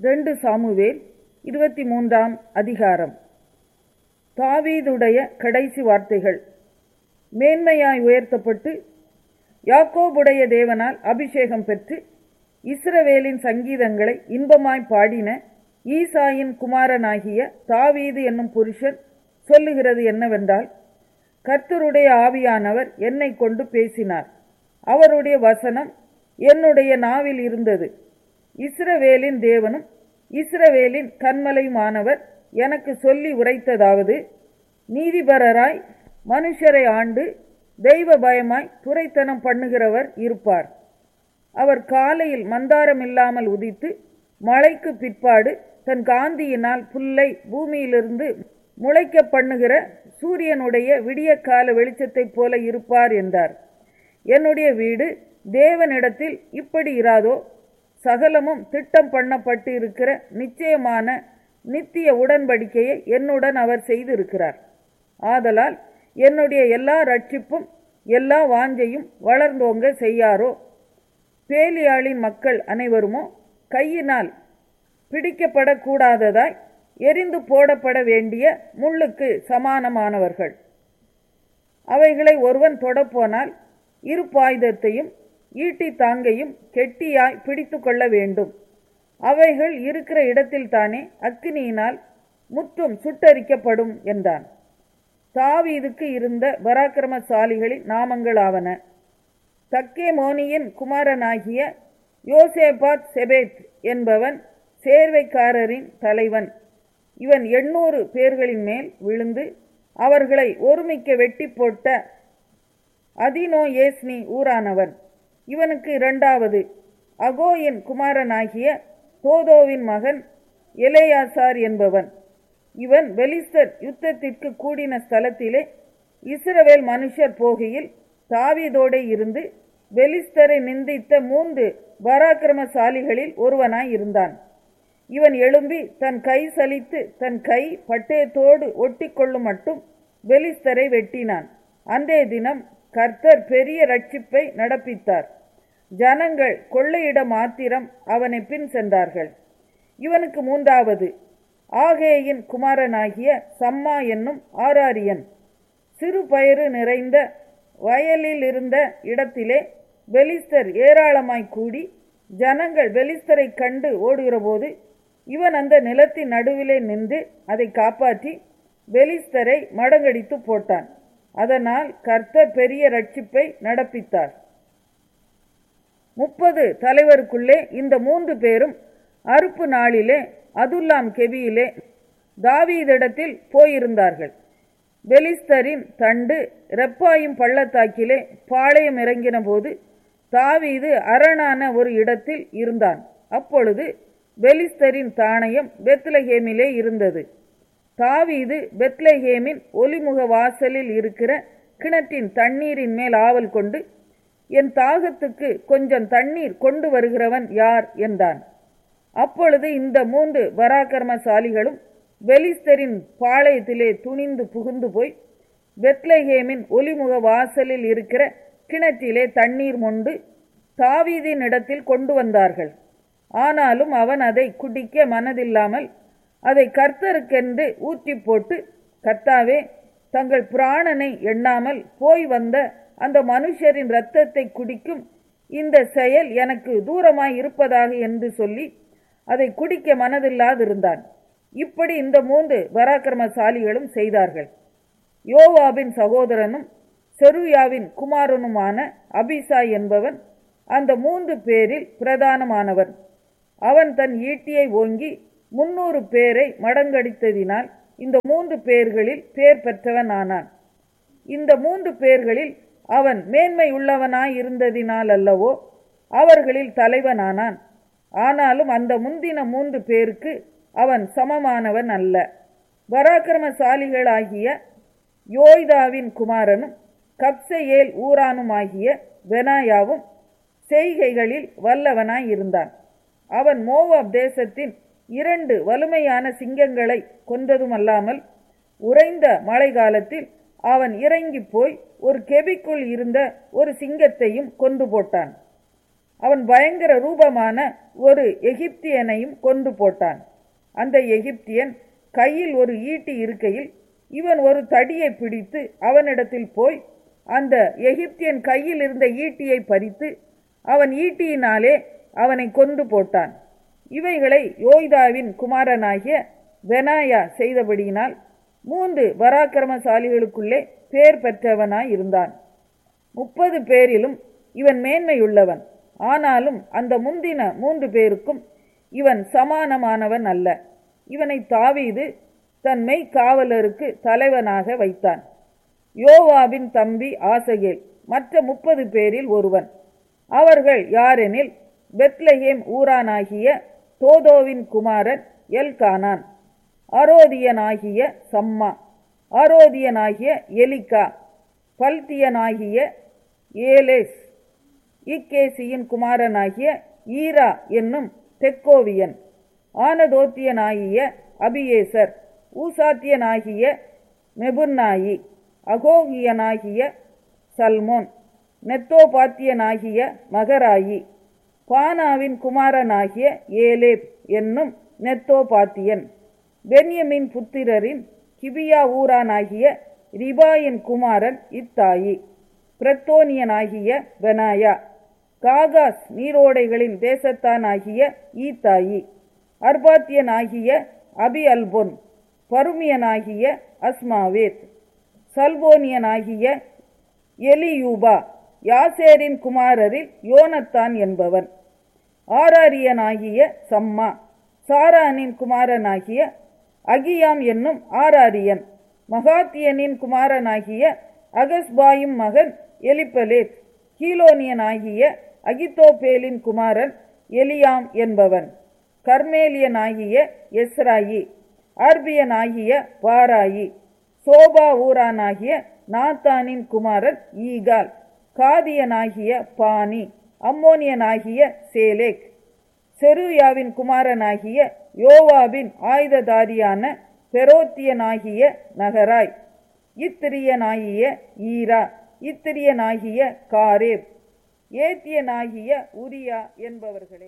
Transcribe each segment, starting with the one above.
ரெண்டு சாமுவேல் இருபத்தி மூன்றாம் அதிகாரம் தாவீதுடைய கடைசி வார்த்தைகள் மேன்மையாய் உயர்த்தப்பட்டு யாக்கோபுடைய தேவனால் அபிஷேகம் பெற்று இஸ்ரவேலின் சங்கீதங்களை இன்பமாய் பாடின ஈசாயின் குமாரனாகிய தாவீது என்னும் புருஷன் சொல்லுகிறது என்னவென்றால் கர்த்தருடைய ஆவியானவர் என்னை கொண்டு பேசினார் அவருடைய வசனம் என்னுடைய நாவில் இருந்தது இஸ்ரவேலின் தேவனும் இஸ்ரவேலின் கண்மலையுமானவர் எனக்கு சொல்லி உரைத்ததாவது நீதிபரராய் மனுஷரை ஆண்டு தெய்வ பயமாய் துரைத்தனம் பண்ணுகிறவர் இருப்பார் அவர் காலையில் மந்தாரம் இல்லாமல் உதித்து மழைக்கு பிற்பாடு தன் காந்தியினால் புல்லை பூமியிலிருந்து முளைக்க பண்ணுகிற சூரியனுடைய விடியற்கால வெளிச்சத்தைப் போல இருப்பார் என்றார் என்னுடைய வீடு தேவனிடத்தில் இப்படி இராதோ சகலமும் திட்டம் பண்ணப்பட்டு இருக்கிற நிச்சயமான நித்திய உடன்படிக்கையை என்னுடன் அவர் செய்திருக்கிறார் ஆதலால் என்னுடைய எல்லா ரட்சிப்பும் எல்லா வாஞ்சையும் வளர்ந்தோங்க செய்யாரோ பேலியாளின் மக்கள் அனைவருமோ கையினால் பிடிக்கப்படக்கூடாததாய் எரிந்து போடப்பட வேண்டிய முள்ளுக்கு சமானமானவர்கள் அவைகளை ஒருவன் தொடப்போனால் இருப்பாயுதத்தையும் ஈட்டி தாங்கையும் கெட்டியாய் பிடித்து கொள்ள வேண்டும் அவைகள் இருக்கிற இடத்தில்தானே அக்கினியினால் முற்றும் சுட்டரிக்கப்படும் என்றான் தாவீதுக்கு இருந்த பராக்கிரமசாலிகளின் நாமங்களாவன தக்கே மோனியின் குமாரனாகிய யோசேபாத் செபேத் என்பவன் சேர்வைக்காரரின் தலைவன் இவன் எண்ணூறு பேர்களின் மேல் விழுந்து அவர்களை ஒருமிக்க வெட்டி போட்ட அதினோ ஏஸ்னி ஊரானவன் இவனுக்கு இரண்டாவது அகோயின் குமாரனாகிய தோதோவின் மகன் எலேயாசார் என்பவன் இவன் பெலிஸ்தர் யுத்தத்திற்கு கூடின ஸ்தலத்திலே இஸ்ரவேல் மனுஷர் போகையில் தாவீதோடே இருந்து பெலிஸ்தரை நிந்தித்த மூன்று பராக்கிரமசாலிகளில் ஒருவனாய் இருந்தான் இவன் எழும்பி தன் கை சலித்து தன் கை பட்டயத்தோடு ஒட்டி கொள்ளும் மட்டும் பெலிஸ்தரை வெட்டினான் அன்றைய தினம் கர்த்தர் பெரிய ரட்சிப்பை நடப்பித்தார் ஜனங்கள் கொள்ளையிட மாத்திரம் அவனை பின் சென்றார்கள் இவனுக்கு மூன்றாவது ஆகேயின் குமாரனாகிய சம்மா என்னும் ஆராரியன் சிறு பயறு நிறைந்த வயலில் இருந்த இடத்திலே பெலிஸ்தர் ஏராளமாய் கூடி ஜனங்கள் பெலிஸ்தரை கண்டு ஓடுகிறபோது இவன் அந்த நிலத்தின் நடுவிலே நின்று அதை காப்பாற்றி பெலிஸ்தரை மடங்கடித்து போட்டான் அதனால் கர்த்தர் பெரிய ரட்சிப்பை நடப்பித்தார் முப்பது தலைவருக்குள்ளே இந்த மூன்று பேரும் அறுப்பு நாளிலே அதுல்லாம் கெபியிலே தாவீதிடத்தில் போயிருந்தார்கள் பெலிஸ்தரின் தண்டு ரெப்பாயும் பள்ளத்தாக்கிலே பாளையம் இறங்கின போது தாவீது அரணான ஒரு இடத்தில் இருந்தான் அப்பொழுது பெலிஸ்தரின் தாணயம் பெத்லஹேமிலே இருந்தது தாவீது பெத்லஹேமின் ஒலிமுக வாசலில் இருக்கிற கிணற்றின் தண்ணீரின் மேல் ஆவல் கொண்டு என் தாகத்துக்கு கொஞ்சம் தண்ணீர் கொண்டு வருகிறவன் யார் என்றான் அப்பொழுது இந்த மூன்று பராக்கிரமசாலிகளும் பெலிஸ்தரின் பாளையத்திலே துணிந்து புகுந்து போய் பெத்லஹேமின் ஒலிமுக வாசலில் இருக்கிற கிணற்றிலே தண்ணீர் மொண்டு தாவீதின் இடத்தில் கொண்டு வந்தார்கள் ஆனாலும் அவன் அதை குடிக்க மனதில்லாமல் அதை கர்த்தருக்கென்று ஊற்றி போட்டு கர்த்தாவே தங்கள் பிராணனை எண்ணாமல் போய் வந்த அந்த மனுஷரின் இரத்தத்தை குடிக்கும் இந்த செயல் எனக்கு தூரமாய் இருப்பதாக என்று சொல்லி அதை குடிக்க மனதில்லாதிருந்தான் இப்படி இந்த மூன்று பராக்கிரமசாலிகளும் செய்தார்கள் யோவாபின் சகோதரனும் செருயாவின் குமாரனுமான அபிசாய் என்பவன் அந்த மூன்று பேரில் பிரதானமானவன் அவன் தன் ஈட்டியை ஓங்கி முன்னூறு பேரை மடங்கடித்ததினால் இந்த மூன்று பேர்களில் பேர் பெற்றவன் ஆனான் இந்த மூன்று பேர்களில் அவன் மேன்மை உள்ளவனாய் இருந்ததினால் அல்லவோ அவர்களில் தலைவனானான் ஆனாலும் அந்த முந்தின மூன்று பேருக்கு அவன் சமமானவன் அல்ல பராக்கிரமசாலிகளாகிய யோய்தாவின் குமாரனும் கப்சேயேல் ஊரானுமாகிய பெனாயாவும் செய்கைகளில் வல்லவனாய் இருந்தான் அவன் மோவாப் தேசத்தின் இரண்டு வலுமையான சிங்கங்களை கொன்றதுமல்லாமல் உறைந்த மழை காலத்தில் அவன் இறங்கி போய் ஒரு கெபிக்குள் இருந்த ஒரு சிங்கத்தையும் கொண்டு போட்டான் அவன் பயங்கர ரூபமான ஒரு எகிப்தியனையும் கொன்று போட்டான் அந்த எகிப்தியன் கையில் ஒரு ஈட்டி இருக்கையில் இவன் ஒரு தடியை பிடித்து அவனிடத்தில் போய் அந்த எகிப்தியன் கையில் இருந்த ஈட்டியை பறித்து அவன் ஈட்டியினாலே அவனை கொன்று போட்டான் இவைகளை யோய்தாவின் குமாரனாகிய வெனாயா செய்தபடியினால் மூன்று பராக்கிரமசாலிகளுக்குள்ளே பேர் பெற்றவனாய் இருந்தான் முப்பது பேரிலும் இவன் மேன்மையுள்ளவன் ஆனாலும் அந்த முந்தின மூன்று பேருக்கும் இவன் சமானமானவன் அல்ல இவனை தாவீது தன் மெய் காவலருக்கு தலைவனாக வைத்தான் யோவாபின் தம்பி ஆசகேல் மற்ற முப்பது பேரில் ஒருவன் அவர்கள் யாரெனில் பெத்லஹேம் ஊரானாகிய தோதோவின் குமாரன் எல்கானான் அரோதியனாகிய சம்மா ஆரோதியனாகிய எலிகா பல்தியனாகிய ஏலேஸ் இக்கேசியின் குமாரனாகிய ஈரா என்னும் தெக்கோவியன் ஆனதோத்தியனாகிய அபியேசர் ஊசாத்தியனாகிய மெபுன்னாயி அகோகியனாகிய சல்மோன் நெத்தோபாத்தியனாகிய மகராயி பானாவின் குமாரனாகிய ஏலேப் என்னும் நெத்தோபாத்தியன் பென்யமின் புத்திரரின் கிபியா ஊரானாகிய ரிபாயின் குமாரன் இத்தாயி பிரத்தோனியனாகிய பெனாயா காகாஸ் நீரோடைகளின் தேசத்தானாகிய ஈத்தாயி அர்பாத்தியனாகிய அபி அல்பொன் பருமியனாகிய அஸ்மாவேத் சல்போனியனாகிய எலியூபா யாசேரின் குமாரரில் யோனத்தான் என்பவன் ஆராரியனாகிய சம்மா சாரானின் குமாரனாகிய அகியாம் என்னும் ஆராரியன் மகாத்தியனின் குமாரனாகிய அகஸ்பாயும் மகன் எலிப்பலேத் கீலோனியனாகிய அகித்தோபேலின் குமாரன் எலியாம் என்பவன் கர்மேலியனாகிய எஸ்ராயி அர்பியனாகிய பாராயி சோபா ஊரானாகிய நாத்தானின் குமாரன் ஈகால் காதியனாகிய பானி அம்மோனியனாகிய சேலேக் செருயாவின் குமாரனாகிய யோவாபின் ஆயுததாரியான பெரோத்தியனாகிய நகராய் இத்திரியனாகிய ஈரா இத்திரியனாகிய காரேப் ஏத்தியனாகிய உரியா என்பவர்களே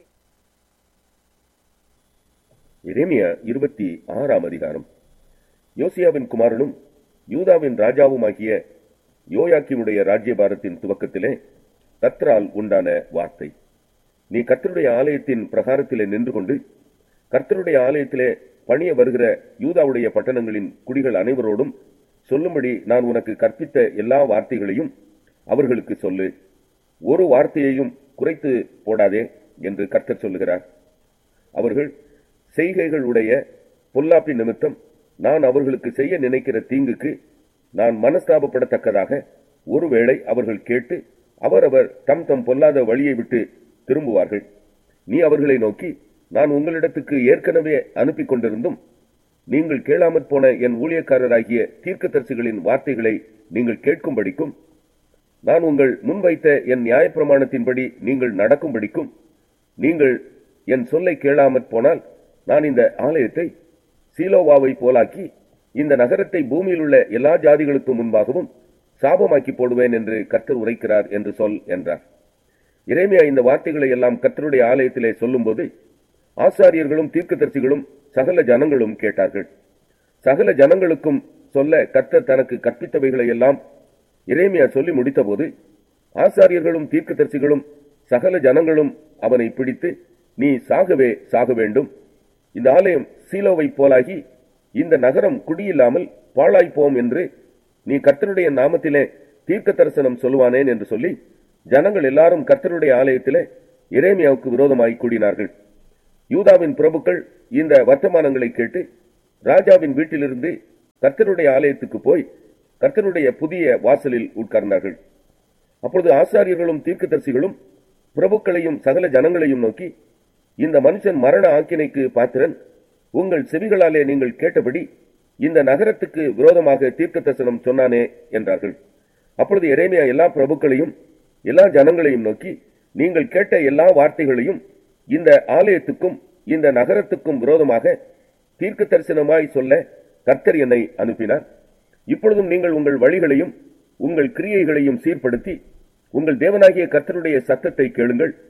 எரேமியா இருபத்தி ஆறாம் அதிகாரம் யோசியாவின் குமாரனும் யூதாவின் ராஜாவுமாகிய யோயாக்கினுடைய ராஜ்யபாரத்தின் துவக்கத்திலே கர்த்தரால் உண்டான வார்த்தை நீ கர்த்தருடைய ஆலயத்தின் பிரகாரத்திலே நின்று கொண்டு கர்த்தருடைய ஆலயத்திலே பணிய வருகிற யூதாவுடைய பட்டணங்களின் குடிகள் அனைவரோடும் சொல்லும்படி நான் உனக்கு கற்பித்த எல்லா வார்த்தைகளையும் அவர்களுக்கு சொல்லு ஒரு வார்த்தையையும் குறைத்து போடாதே என்று கர்த்தர் சொல்லுகிறார் அவர்கள் செய்கைகளுடைய பொல்லாப்பின் நிமித்தம் நான் அவர்களுக்கு செய்ய நினைக்கிற தீங்குக்கு நான் மனஸ்தாபப்படத்தக்கதாக ஒருவேளை அவர்கள் கேட்டு அவரவர் தம் தம் பொல்லாத வழியை விட்டு திரும்புவார்கள் நீ அவர்களை நோக்கி நான் உங்களிடத்துக்கு ஏற்கனவே அனுப்பி கொண்டிருந்தும் நீங்கள் கேளாமற் போன என் ஊழியக்காரராகிய தீர்க்கதரிசிகளின் வார்த்தைகளை நீங்கள் கேட்கும்படிக்கும் நான் உங்கள் முன்வைத்த என் நியாயப்பிரமாணத்தின்படி நீங்கள் நடக்கும்படிக்கும் நீங்கள் என் சொல்லை கேளாமற் போனால் நான் இந்த ஆலயத்தை சீலோவாவை போலாக்கி இந்த நகரத்தை பூமியில் உள்ள எல்லா ஜாதிகளுக்கும் முன்பாகவும் சாபமாக்கி போடுவேன் என்று கர்த்தர் உரைக்கிறார் என்று சொல் என்றார் இறைமையா இந்த வார்த்தைகளை எல்லாம் கர்த்தருடைய ஆலயத்திலே சொல்லும்போது ஆசாரியர்களும் தீர்க்கதரிசிகளும் சகல ஜனங்களும் கேட்டார்கள் சகல ஜனங்களுக்கும் சொல்ல கர்த்தர் தனக்கு கற்பித்தவைகளை எல்லாம் இறைமையா சொல்லி முடித்தபோது ஆசாரியர்களும் தீர்க்கதரிசிகளும் சகல ஜனங்களும் அவனை பிடித்து நீ சாகவே சாக வேண்டும் இந்த ஆலயம் சீலோவை போலாகி இந்த நகரம் குடியில்லாமல் பாழாய்ப்போம் என்று நீ கர்த்தருடைய நாமத்திலே தீர்க்க தரிசனம் சொல்லுவானேன் என்று சொல்லி ஜனங்கள் எல்லாரும் கர்த்தருடைய ஆலயத்திலே இறைமையாவுக்கு விரோதமாய் கூடினார்கள் யூதாவின் பிரபுக்கள் இந்த வர்த்தமானங்களை கேட்டு ராஜாவின் வீட்டிலிருந்து கர்த்தருடைய ஆலயத்துக்கு போய் கர்த்தருடைய புதிய வாசலில் உட்கார்ந்தார்கள் அப்பொழுது ஆசாரியர்களும் தீர்க்கதரிசிகளும் பிரபுக்களையும் சகல ஜனங்களையும் நோக்கி இந்த மனுஷன் மரண ஆக்கினைக்கு பாத்திரன் உங்கள் செவிகளாலே நீங்கள் கேட்டபடி இந்த நகரத்துக்கு விரோதமாக தீர்க்க தரிசனம் சொன்னானே என்றார்கள் அப்பொழுது எரேமியா எல்லா பிரபுக்களையும் எல்லா ஜனங்களையும் நோக்கி நீங்கள் கேட்ட எல்லா வார்த்தைகளையும் இந்த ஆலயத்துக்கும் இந்த நகரத்துக்கும் விரோதமாக தீர்க்க தரிசனமாய் சொல்ல கர்த்தர் என்னை அனுப்பினார் இப்பொழுதும் நீங்கள் உங்கள் வழிகளையும் உங்கள் கிரியைகளையும் சீர்படுத்தி உங்கள் தேவனாகிய கர்த்தருடைய சத்தத்தை கேளுங்கள்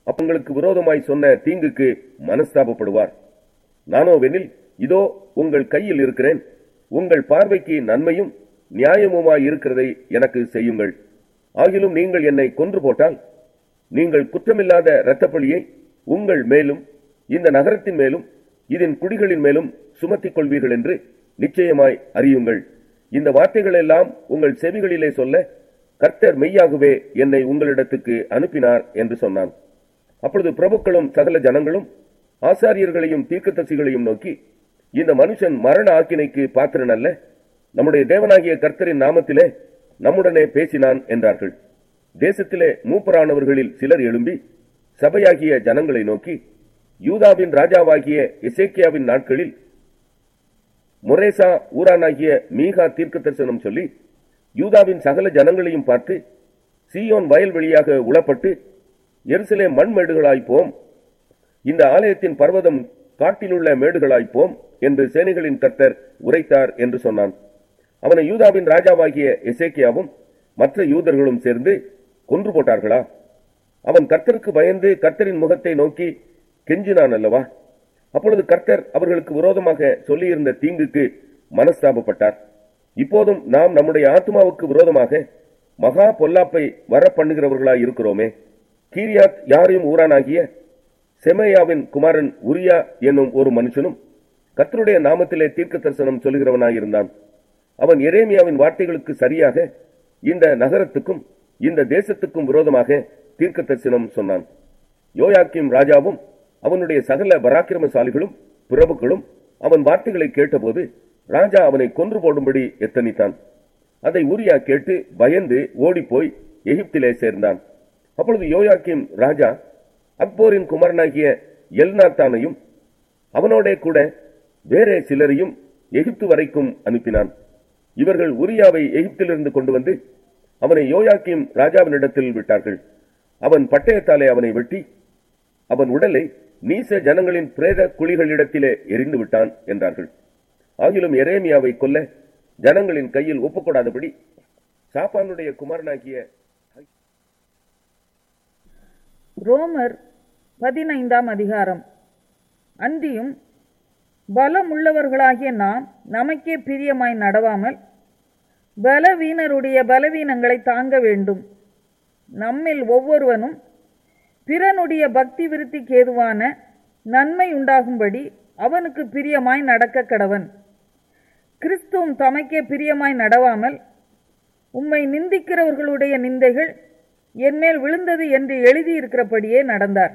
அப்பங்களுக்கு விரோதமாய் சொன்ன தீங்குக்கு மனஸ்தாபப்படுவார் நானோவெனில் இதோ உங்கள் கையில் இருக்கிறேன் உங்கள் பார்வைக்கு நன்மையும் நியாயமுமாய் இருக்கிறதை எனக்கு செய்யுங்கள் ஆகிலும் நீங்கள் என்னை கொன்று போட்டால் நீங்கள் குற்றமில்லாத இரத்தப்பழியை உங்கள் மேலும் இந்த நகரத்தின் மேலும் இதன் குடிகளின் மேலும் சுமத்திக் கொள்வீர்கள் என்று நிச்சயமாய் அறியுங்கள் இந்த வார்த்தைகள் எல்லாம் உங்கள் செவிகளிலே சொல்ல கர்த்தர் மெய்யாகவே என்னை உங்களிடத்துக்கு அனுப்பினார் என்று சொன்னான் அப்பொழுது பிரபுக்களும் சகல ஜனங்களும் ஆசாரியர்களையும் தீர்க்கதரிசிகளையும் நோக்கி இந்த மனுஷன் மரண ஆக்கினைக்கு பாத்திரன் அல்ல நம்முடைய தேவனாகிய கர்த்தரின் நாமத்திலே நம்முடனே பேசினான் என்றார்கள் தேசத்திலே மூப்பரானவர்களில் சிலர் எழும்பி சபையாகிய ஜனங்களை நோக்கி யூதாவின் ராஜாவாகிய எசேக்கியாவின் நாட்களில் மொரேசா ஊரானாகிய மீகா தீர்க்க தரிசனம் சொல்லி யூதாவின் சகல ஜனங்களையும் பார்த்து சீயோன் வயல்வெளியாக உளப்பட்டு எருசலே மண்மேடுகளாய்ப்போம் இந்த ஆலயத்தின் பர்வதம் காட்டிலுள்ள மேடுகளாய்ப்போம் என்று சேனைகளின் கர்த்தர் உரைத்தார் என்று சொன்னான் அவனை யூதாவின் ராஜாவாகிய எசேக்கியாவும் மற்ற யூதர்களும் சேர்ந்து கொன்று போட்டார்களா அவன் கர்த்தருக்கு பயந்து கர்த்தரின் முகத்தை நோக்கி கெஞ்சினான் அல்லவா அப்பொழுது கர்த்தர் அவர்களுக்கு விரோதமாக சொல்லியிருந்த தீங்குக்கு மனஸ்தாபப்பட்டார் இப்போதும் நாம் நம்முடைய ஆத்மாவுக்கு விரோதமாக மகா பொல்லாப்பை வர பண்ணுகிறவர்களாய் இருக்கிறோமே கீரியாத் யாரையும் ஊரானாகிய செமையாவின் குமாரன் உரியா என்னும் ஒரு மனுஷனும் கர்த்தருடைய நாமத்திலே தீர்க்க தரிசனம் சொல்கிறவனாயிருந்தான் அவன் எரேமியாவின் வார்த்தைகளுக்கு சரியாக இந்த நகரத்துக்கும் இந்த தேசத்துக்கும் விரோதமாக தீர்க்க தரிசனம் சொன்னான் யோயாக்கிம் ராஜாவும் அவனுடைய சகல பராக்கிரமசாலிகளும் பிரபுக்களும் அவன் வார்த்தைகளை கேட்டபோது ராஜா அவனை கொன்று போடும்படி எத்தனித்தான் அதை உரியா கேட்டு பயந்து ஓடிப்போய் எகிப்திலே சேர்ந்தான் அப்பொழுது யோயாக்கிம் ராஜா அக்போரின் குமரனாகிய எல்நாத்தானையும் அவனோடே கூட வேறே சிலரையும் எகிப்து வரைக்கும் அனுப்பினான் இவர்கள் உரியாவை எகிப்திலிருந்து கொண்டு வந்து அவனை யோயாக்கிம் ராஜாவினிடத்தில் விட்டார்கள் அவன் பட்டயத்தாலே அவனை வெட்டி அவன் உடலை நீச ஜனங்களின் பிரேத குழிகளிடத்திலே எரிந்து விட்டான் என்றார்கள் ஆகிலும் எரேமியாவை கொல்ல ஜனங்களின் கையில் ஒப்புக்கொடாதபடி சாப்பானுடைய குமாரனாகிய ரோமர் பதினைந்தாம் அதிகாரம் அந்தியும் பலமுள்ளவர்களாகிய நாம் நமக்கே பிரியமாய் நடவாமல் பலவீனருடைய பலவீனங்களை தாங்க வேண்டும் நம்மில் ஒவ்வொருவனும் பிறனுடைய பக்தி விருத்திக்கு ஏதுவான நன்மை உண்டாகும்படி அவனுக்கு பிரியமாய் நடக்க கடவன் கிறிஸ்துவும் தமக்கே பிரியமாய் நடவாமல் உம்மை நிந்திக்கிறவர்களுடைய நிந்தைகள் என்மேல் விழுந்தது என்று எழுதியிருக்கிறபடியே நடந்தார்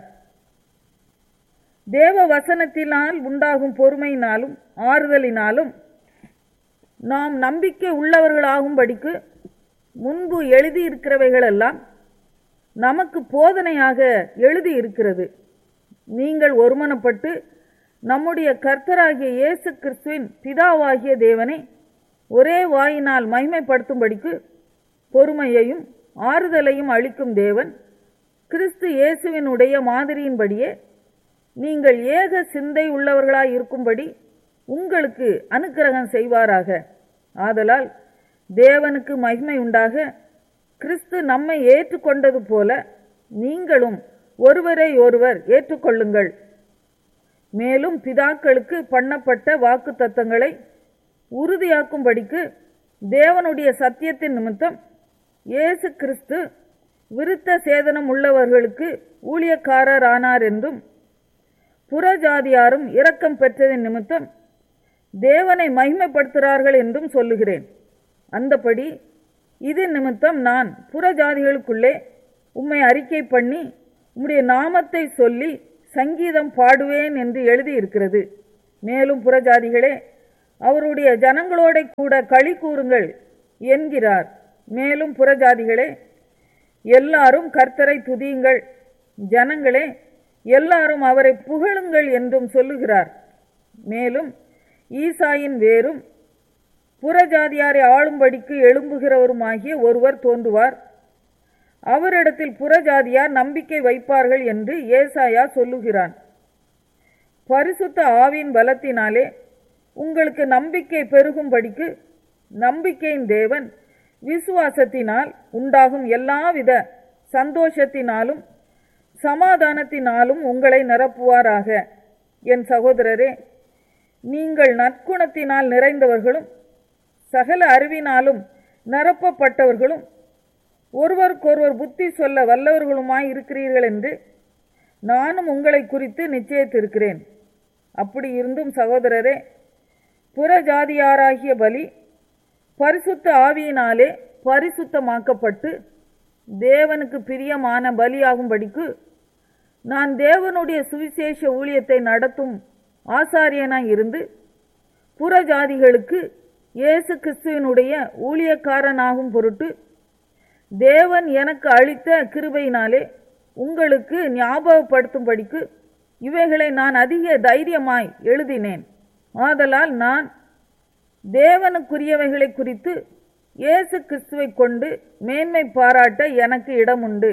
தேவ வசனத்தினால் உண்டாகும் பொறுமையினாலும் ஆறுதலினாலும் நாம் நம்பிக்கை உள்ளவர்களாகும்படிக்கு முன்பு எழுதியிருக்கிறவைகளெல்லாம் நமக்கு போதனையாக எழுதியிருக்கிறது நீங்கள் ஒருமனப்பட்டு நம்முடைய கர்த்தராகிய இயேசு கிறிஸ்துவின் பிதாவாகிய தேவனை ஒரே வாயினால் மகிமைப்படுத்தும்படிக்கு பொறுமையையும் ஆறுதலையும் அளிக்கும் தேவன் கிறிஸ்து இயேசுவினுடைய மாதிரியின்படியே நீங்கள் ஏக சிந்தை உள்ளவர்களாய் இருக்கும்படி உங்களுக்கு அனுக்கிரகம் செய்வாராக ஆதலால் தேவனுக்கு மகிமை உண்டாக கிறிஸ்து நம்மை ஏற்றுக்கொண்டது போல நீங்களும் ஒருவரை ஒருவர் ஏற்றுக்கொள்ளுங்கள் மேலும் பிதாக்களுக்கு பண்ணப்பட்ட வாக்கு தத்தங்களை உறுதியாக்கும்படிக்கு தேவனுடைய சத்தியத்தின் நிமித்தம் இயேசு கிறிஸ்து விருத்த சேதனம் உள்ளவர்களுக்கு ஊழியக்காரர் ஆனார் என்றும் புறஜாதியாரும் இரக்கம் பெற்றதின் நிமித்தம் தேவனை மகிமைப்படுத்துகிறார்கள் என்றும் சொல்லுகிறேன் அந்தபடி இது நிமித்தம் நான் புறஜாதிகளுக்குள்ளே உம்மை அறிக்கை பண்ணி உம்முடைய நாமத்தை சொல்லி சங்கீதம் பாடுவேன் என்று எழுதியிருக்கிறது மேலும் புறஜாதிகளே அவருடைய ஜனங்களோட கூட களி கூறுங்கள் என்கிறார் மேலும் புறஜாதிகளே எல்லாரும் கர்த்தரை துதியுங்கள் ஜனங்களே எல்லாரும் அவரை புகழுங்கள் என்றும் சொல்லுகிறார் மேலும் ஈசாயின் வேரும் புறஜாதியாரை ஆளும்படிக்கு எழும்புகிறவருமாகிய ஒருவர் தோன்றுவார் அவரிடத்தில் புறஜாதியார் நம்பிக்கை வைப்பார்கள் என்று ஏசாயா சொல்லுகிறான் பரிசுத்த ஆவின் பலத்தினாலே உங்களுக்கு நம்பிக்கை பெருகும்படிக்கு நம்பிக்கையின் தேவன் விசுவாசத்தினால் உண்டாகும் எல்லாவித சந்தோஷத்தினாலும் சமாதானத்தினாலும் உங்களை நிரப்புவாராக என் சகோதரரே நீங்கள் நற்குணத்தினால் நிறைந்தவர்களும் சகல அறிவினாலும் நிரப்பப்பட்டவர்களும் ஒருவருக்கொருவர் புத்தி சொல்ல வல்லவர்களுமாய் இருக்கிறீர்கள் என்று நானும் உங்களை குறித்து நிச்சயித்திருக்கிறேன் அப்படி இருந்தும் சகோதரரே புற ஜாதியாராகிய பலி பரிசுத்த ஆவியினாலே பரிசுத்தமாக்கப்பட்டு தேவனுக்கு பிரியமான பலியாகும்படிக்கு நான் தேவனுடைய சுவிசேஷ ஊழியத்தை நடத்தும் ஆசாரியனாய் இருந்து புற ஜாதிகளுக்கு இயேசு கிறிஸ்துவினுடைய ஊழியக்காரனாகும் பொருட்டு தேவன் எனக்கு அளித்த கிருபையினாலே உங்களுக்கு ஞாபகப்படுத்தும்படிக்கு இவைகளை நான் அதிக தைரியமாய் எழுதினேன் ஆதலால் நான் தேவனுக்குரியவைகளை குறித்து இயேசு கிறிஸ்துவை கொண்டு மேன்மை பாராட்ட எனக்கு இடமுண்டு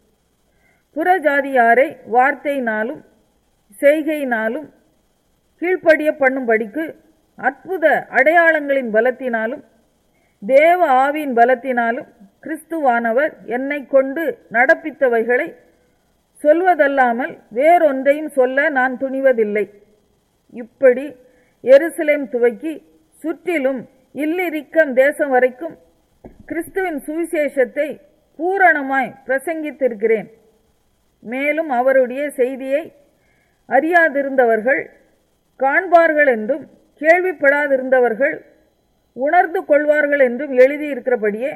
புறஜாதியாரை வார்த்தையினாலும் செய்கையினாலும் கீழ்ப்படிய பண்ணும்படிக்கு அற்புத அடையாளங்களின் பலத்தினாலும் தேவ ஆவியின் பலத்தினாலும் கிறிஸ்துவானவர் என்னை கொண்டு நடப்பித்தவைகளை சொல்வதல்லாமல் வேறொன்றையும் சொல்ல நான் துணிவதில்லை இப்படி எருசலேம் துவக்கி சுற்றிலும் இல்லிரிக்கம் தேசம் வரைக்கும் கிறிஸ்துவின் சுவிசேஷத்தை பூரணமாய் பிரசங்கித்திருக்கிறேன் மேலும் அவருடைய செய்தியை அறியாதிருந்தவர்கள் காண்பார்கள் என்றும் கேள்விப்படாதிருந்தவர்கள் உணர்ந்து கொள்வார்கள் என்றும் எழுதியிருக்கிறபடியே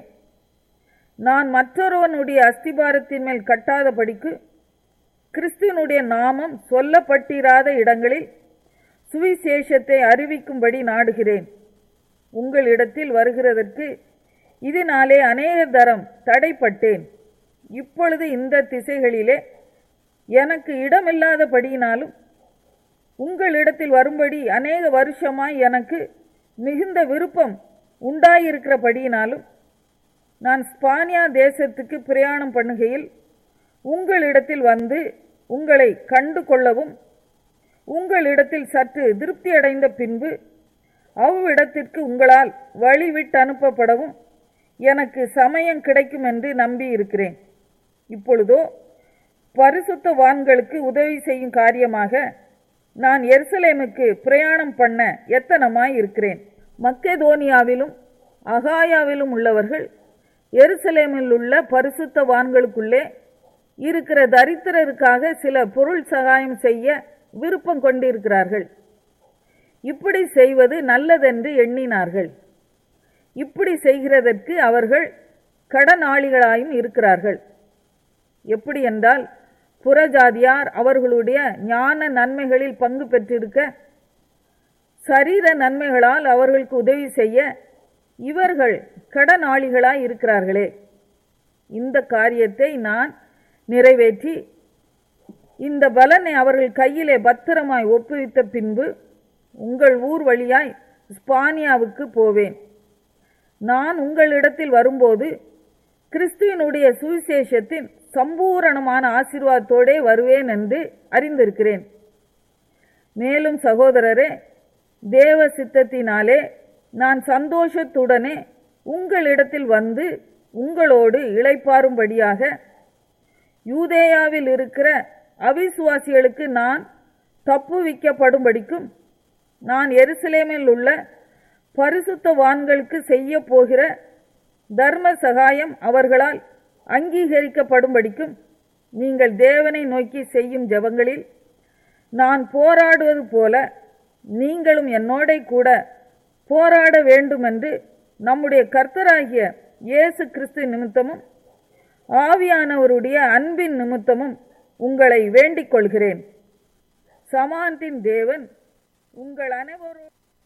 நான் மற்றொருவனுடைய அஸ்திபாரத்தின் மேல் கட்டாதபடிக்கு கிறிஸ்துவனுடைய நாமம் சொல்லப்பட்டிராத இடங்களில் சுவிசேஷத்தை அறிவிக்கும்படி நாடுகிறேன் உங்களிடத்தில் வருகிறதற்கு இதனாலே அநேக தரம் தடைப்பட்டேன் இப்பொழுது இந்த திசைகளிலே எனக்கு இடமில்லாதபடியினாலும் உங்களிடத்தில் வரும்படி அநேக வருஷமாய் எனக்கு மிகுந்த விருப்பம் உண்டாயிருக்கிறபடியினாலும் நான் ஸ்பானியா தேசத்துக்கு பிரயாணம் பண்ணுகையில் உங்களிடத்தில் வந்து உங்களை கண்டு கொள்ளவும் உங்களிடத்தில் சற்று திருப்தி அடைந்த பின்பு அவ்விடத்திற்கு உங்களால் வழி விட்டு அனுப்பப்படவும் எனக்கு சமயம் கிடைக்கும் என்று நம்பி இருக்கிறேன் இப்பொழுதோ பரிசுத்தவான்களுக்கு உதவி செய்யும் காரியமாக நான் எருசலேமுக்கு பிரயாணம் பண்ண எத்தனமாய் இருக்கிறேன் மக்கெதோனியாவிலும் அகாயாவிலும் உள்ளவர்கள் எருசலேமில் உள்ள பரிசுத்தவான்களுக்குள்ளே இருக்கிற தரித்திரருக்காக சில பொருள் சகாயம் செய்ய விருப்பம் கொண்டிருக்கிறார்கள் இப்படி செய்வது நல்லதென்று எண்ணினார்கள் இப்படி செய்கிறதற்கு அவர்கள் கடனாளிகளாயும் இருக்கிறார்கள் எப்படி என்றால் புறஜாதியார் அவர்களுடைய ஞான நன்மைகளில் பங்கு பெற்றிருக்க சரீர நன்மைகளால் அவர்களுக்கு உதவி செய்ய இவர்கள் கடனாளிகளாய் இருக்கிறார்களே இந்த காரியத்தை நான் நிறைவேற்றி இந்த பலனை அவர்கள் கையிலே பத்திரமாய் ஒப்புவித்த பின்பு உங்கள் ஊர் வழியாய் ஸ்பானியாவுக்கு போவேன் நான் உங்களிடத்தில் வரும்போது கிறிஸ்துவினுடைய சுவிசேஷத்தின் சம்பூரணமான ஆசீர்வாதத்தோடே வருவேன் என்று அறிந்திருக்கிறேன் மேலும் சகோதரரே தேவ சித்தத்தினாலே நான் சந்தோஷத்துடனே உங்களிடத்தில் வந்து உங்களோடு இளைப்பாரும்படியாக யூதேயாவில் இருக்கிற அவிசுவாசிகளுக்கு நான் தப்புவிக்கப்படும்படிக்கும் நான் எருசலேமில் உள்ள பரிசுத்தவான்களுக்கு செய்ய போகிற தர்ம சகாயம் அவர்களால் அங்கீகரிக்கப்படும்படிக்கும் நீங்கள் தேவனை நோக்கி செய்யும் ஜெபங்களில் நான் போராடுவது போல நீங்களும் என்னோட கூட போராட வேண்டுமென்று நம்முடைய கர்த்தராகிய இயேசு கிறிஸ்து நிமித்தமும் ஆவியானவருடைய அன்பின் நிமித்தமும் உங்களை வேண்டிக் கொள்கிறேன் சமாந்தின் தேவன் உங்கள் அனைவரும்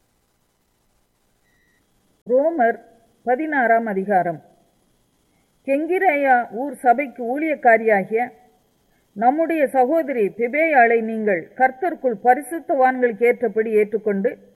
ரோமர் பதினாறாம் அதிகாரம் கெங்கிரேயா ஊர் சபைக்கு ஊழியக்காரியாகிய நம்முடைய சகோதரி பிபேயாளை நீங்கள் கர்த்தருக்குள் பரிசுத்தவான்களுக்கு ஏற்றபடி ஏற்றுக்கொண்டு